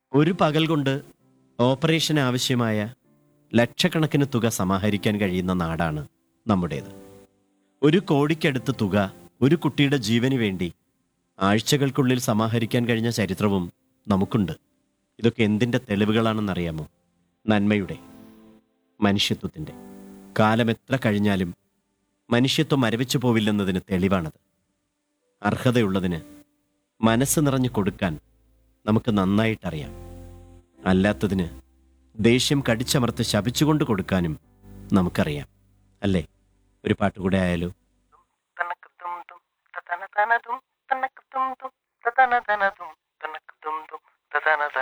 ഒരു പകൽ കൊണ്ട് ഓപ്പറേഷൻ ആവശ്യമായ ലക്ഷക്കണക്കിന് തുക സമാഹരിക്കാൻ കഴിയുന്ന നാടാണ് നമ്മുടേത് ഒരു കോടിക്കടുത്ത് തുക ഒരു കുട്ടിയുടെ ജീവന് വേണ്ടി ആഴ്ചകൾക്കുള്ളിൽ സമാഹരിക്കാൻ കഴിഞ്ഞ ചരിത്രവും നമുക്കുണ്ട് ഇതൊക്കെ എന്തിൻ്റെ തെളിവുകളാണെന്നറിയാമോ നന്മയുടെ മനുഷ്യത്വത്തിൻ്റെ കാലം എത്ര കഴിഞ്ഞാലും മനുഷ്യത്വം മരവിച്ചു പോവില്ലെന്നതിന് തെളിവാണത് അർഹതയുള്ളതിന് മനസ്സ് നിറഞ്ഞു കൊടുക്കാൻ നമുക്ക് നന്നായിട്ടറിയാം അല്ലാത്തതിന് ദേഷ്യം കടിച്ചമർത്ത് ശപിച്ചുകൊണ്ട് കൊടുക്കാനും നമുക്കറിയാം അല്ലേ ഒരു പാട്ടുകൂടെ ആയാലോ തനക്കത്തും തും തതന തനതും തനക്കത്തും തും തതന തനതും തനക്കത്തും തും തതന തന